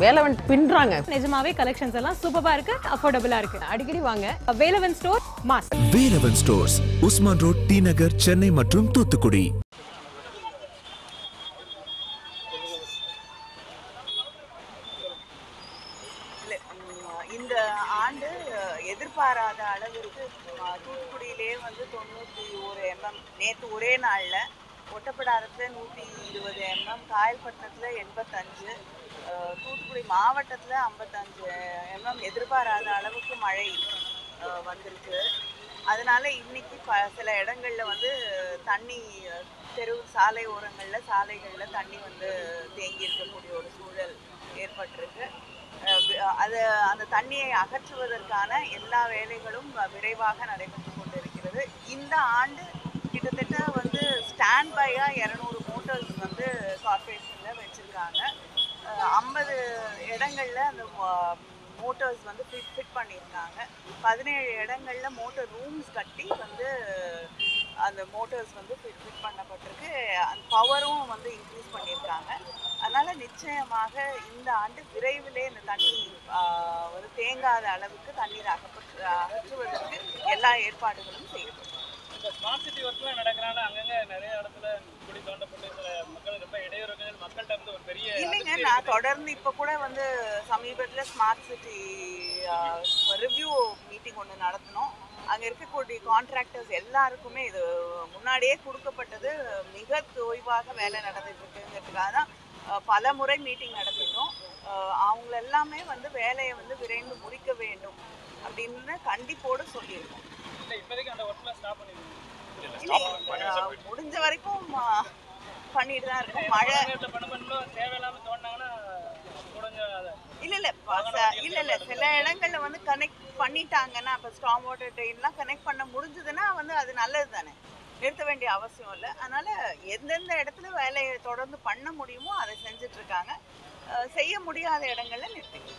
வேலவன் பின்றாங்க நிஜமாவே கலெக்ஷன்ஸ் எல்லாம் சூப்பரா இருக்கு அஃபோர்டபுளா இருக்கு அடிக்கடி வாங்க Velavan store mass Velavan stores Usman road T Nagar Chennai மற்றும் தூத்துக்குடி இல்ல, ம், இந்த ஆண்டு எதிர்பாராத அளவிற்கு அஹ், தூத்துக்குடியிலே வந்து தொண்ணூற்றி ஒரு எம்எம் நேற்று ஒரே நாளில் ஒட்டப்பிடாரத்தில் நூற்றி இருபது எம்எம் காயல்பட்டினத்தில் எண்பத்தஞ்சு அஹ், தூத்துக்குடி மாவட்டத்தில் ஐம்பத்தஞ்சு எம்எம் எதிர்பாராத அளவுக்கு மழை அஹ், வந்திருக்கு அதனால இன்னைக்கு ப சில இடங்கள்ல வந்து தண்ணி அஹ், தெரு சாலை ஓரங்களில் சாலைகளில் தண்ணி வந்து தேங்கி இருக்கக்கூடிய ஒரு சூழல் ஏற்பட்டிருக்கு அஹ் வி- அது அந்த தண்ணியை அகற்றுவதற்கான எல்லா வேலைகளும் விரைவாக நடைபெற்று கொண்டிருக்கிறது இந்த ஆண்டு கிட்டத்தட்ட வந்து ஸ்டாண்ட் பையா இரநூறு மோட்டர்ஸ் வந்து கார்பரேஷனில் வச்சுருக்காங்க ஐம்பது இடங்களில் அந்த மோட்டர்ஸ் வந்து ஃபிட் ஃபிட் பண்ணியிருக்காங்க பதினேழு இடங்களில் மோட்டர் ரூம்ஸ் கட்டி வந்து அந்த மோட்டர்ஸ் வந்து ஃபிட் ஃபிட் பண்ணப்பட்டிருக்கு அந்த பவரும் வந்து இன்க்ரீஸ் பண்ணியிருக்காங்க அதனால் நிச்சயமாக இந்த ஆண்டு விரைவிலே இந்த தண்ணி ஆஹ், வந்து தேங்காத அளவுக்கு தண்ணீர் அகப்பட்டு அகற்றுவதற்கு எல்லா ஏற்பாடுகளும் செய்யப்படும் இந்த ஸ்மார்ட் சிட்டி ஒர்க்லாம் நடக்கிறனால அங்கங்க நிறைய இடத்துல குடி தோண்டப்பட்டு சில மக்கள் ரொம்ப இடையூறுகள் மக்கள்கிட்ட இருந்து ஒரு பெரிய இல்லைங்க அதிருப்தி நான் இருக்கு. தொடர்ந்து இப்போ கூட வந்து சமீபத்தில் ஸ்மார்ட் சிட்டி ரிவ்யூ மீட்டிங் ஒன்று நடத்தினோம் அங்கே இருக்கக்கூடிய கான்ட்ராக்டர்ஸ் எல்லாருக்குமே இது முன்னாடியே கொடுக்கப்பட்டது மிக தொய்வாக வேலை நடந்துட்டு இருக்குங்கிறதுக்காக தான் அஹ், பல முறை மீட்டிங் நடத்திட்டோம் அஹ், அவங்க எல்லாமே வந்து வேலையை வந்து விரைந்து முடிக்க வேண்டும் அப்படின்னு கண்டிப்போடு சொல்லியிருக்கோம் இல்ல இப்போதைக்கு அந்த ஒர்க்லாம் ஸ்டாப் பண்ணிருக்கோம் இல்லை, அஹ், முடிஞ்ச வரைக்கும் அஹ், பண்ணிட்டு தான் இருக்கோம் மழை நேரத்தில் பண்ண பண்ணணும் தேவையில்லாம தோண்டினாங்கன்னா கொஞ்சம் அதை இல்ல இல்ல ப- ச- இல்ல இல்ல சில இடங்கள்ல வந்து கனெக்ட் பண்ணிட்டாங்கன்னா இப்ப ஸ்டாம் வாட்டர் ட்ரெயின்லாம் கனெக்ட் பண்ண முடிஞ்சதுன்னா வந்து அது நல்லது தானே நிறுத்த வேண்டிய அவசியம் இல்லை அதனால எந்தெந்த இடத்துல வேலையை தொடர்ந்து பண்ண முடியுமோ அதை செஞ்சுட்டு இருக்காங்க அஹ் செய்ய முடியாத இடங்கள்ல நிறுத்தி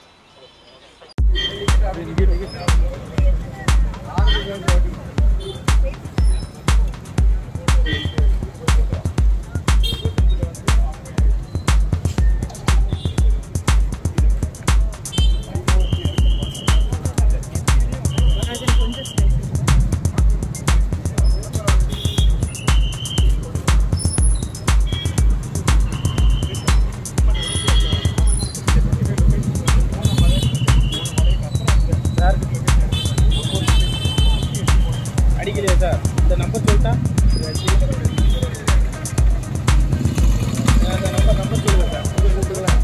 அடிக்கலையா சார் இந்த நம்பர் சொல்லிட்டா அந்த நம்பர் நம்பர் சொல்லுங்க சார் இது கூப்பிட்டுக்கலாம்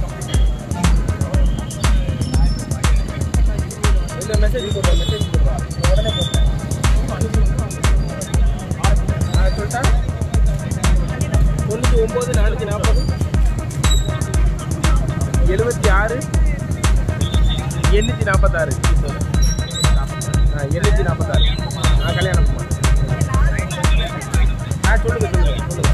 இந்த மெசேஜ் போடுறேன் மெசேஜ் போடுறேன் உடனே போட்டேன் நான் சொல்லிட்டா தொண்ணூற்றி ஒம்பது நானூற்றி நாற்பது எழுபத்தி ஆறு எண்ணூற்றி நாற்பத்தாறு ஆ எண்ணூற்றி நாற்பத்தாறு நான் கல்யாணம் பண்ணேன் ஆ சொல்லுங்க சொல்லுங்க சொல்லுங்க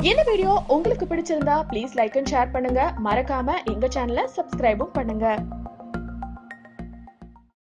இந்த வீடியோ உங்களுக்கு பிடிச்சிருந்தா ப்ளீஸ் லைக் அண்ட் ஷேர் பண்ணுங்க மறக்காம எங்க சேனலை சப்ஸ்கிரைபும் பண்ணுங்க